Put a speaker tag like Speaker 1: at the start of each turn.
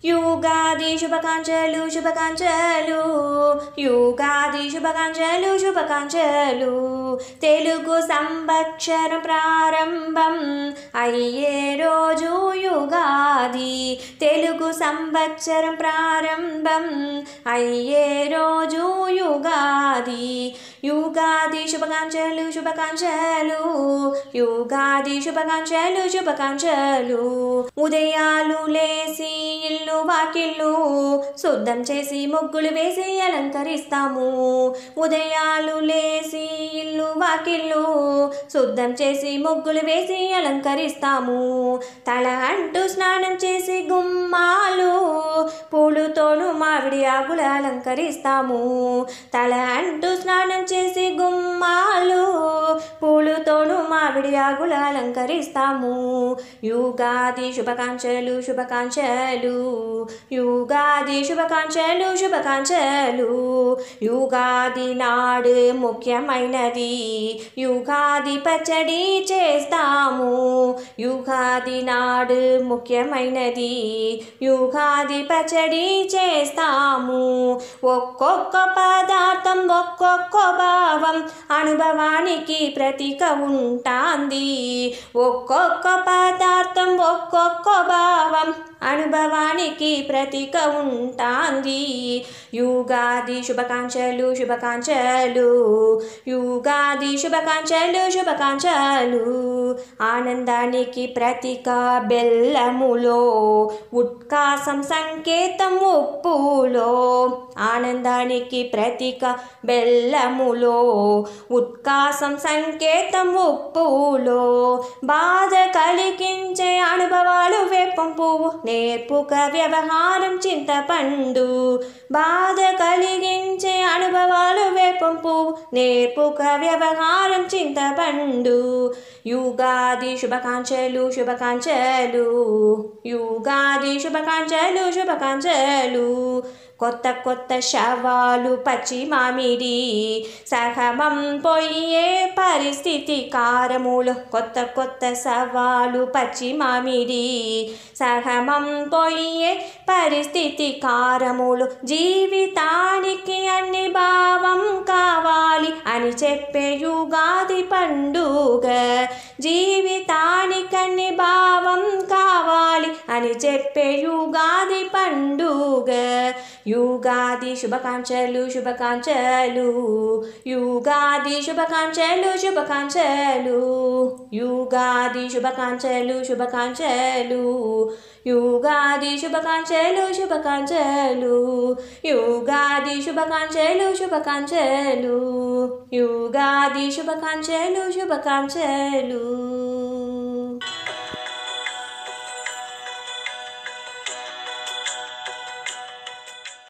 Speaker 1: యుగాది శుభాకాంక్షలు శుభాకాంక్షలు యుగాది శుభాకాంక్షలు శుభాకాంక్షలు తెలుగు సంవత్సరం ప్రారంభం అయ్యే రోజు యుగాది తెలుగు సంవత్సరం ప్రారంభం అయ్యే రోజు యుగాది యుగాది శుభాకాంక్షలు శుభాకాంక్షలు యుగాది శుభాకాంక్షలు శుభాకాంక్షలు ఉదయాలు లేసి ఇల్లు వాకిళ్ళు శుద్ధం చేసి ముగ్గులు వేసి అలంకరిస్తాము ఉదయాలు లేసి ఇల్లు వాకిళ్ళు శుద్ధం చేసి ముగ్గులు వేసి అలంకరిస్తాము తల అంటూ స్నానం చేసి గుమ్మాలు పూలుతోను మామిడి ఆకులు అలంకరిస్తాము తల అంటూ స్నానం చేసి గుమ్మాలు పూలుతోను మామిడి ఆకులు అలంకరిస్తాము యుగాది శుభాకాంక్షలు శుభాకాంక్షలు యుగాది శుభాకాంక్షలు శుభాకాంక్షలు యుగాది నాడు ముఖ్యమైనది యుగాది పచ్చడి చేస్తాము యుగాది నాడు ముఖ్యమైనది యుగాది పచ్చడి చేస్తాము ఒక్కొక్క పదార్థం ఒక్కొక్క భావం అనుభవానికి ప్రతీక ఉంటాంది ఒక్కొక్క పదార్థం ఒక్కొక్క భావం అనుభవానికి ప్రతీక ఉంటాంది యుగాది శుభాకాంక్షలు శుభాకాంక్షలు యుగాది శుభాకాంక్షలు శుభాకాంక్షలు ఆనందానికి ప్రతీక బెల్లములో ఉత్కాసం సంకేతం ఉప్పులో ఆనందానికి ప్రతీక బెల్లములో ఉత్కాసం సంకేతం ఉప్పులో బాధ కలిగించే అనుభవాలు వేపం పువ్వు నేర్పుక వ్యవహారం చింతపండు బాధ కలిగించే అనుభవాలు వేపం పువ్వు నేర్పుక వ్యవహారం చింతపండు యుగాది శుభాకాంక్షలు శుభాకాంక్షలు యుగాది శుభాకాంక్షలు శుభాకాంక్షలు కొత్త కొత్త శవాలు పచ్చి మామిడి సహమం పోయే పరిస్థితి కారములు కొత్త కొత్త సవాలు పచ్చి మామిడి సహమం పోయే పరిస్థితి కారములు జీవితానికి అన్ని భావం కావాలి అని చెప్పే యుగాది పండుగ జీవితానికి అన్ని భావం కావాలి అని చెప్పే యుగాది పండుగ యుగాది శుభాకాంక్షలు శుభాకాంక్షలు యుగాది శుభాకాంక్షలు శుభాకాంక్షలు యుగాది శుభాకాంక్షలు శుభాకాంక్షలు యుగాది శుభాకాంక్షలు శుభాకాంక్షలు యుగాది శుభాకాంక్షలు శుభాకాంక్షలు యుగాది శుభాకాంక్షలు శుభాకాంక్షలు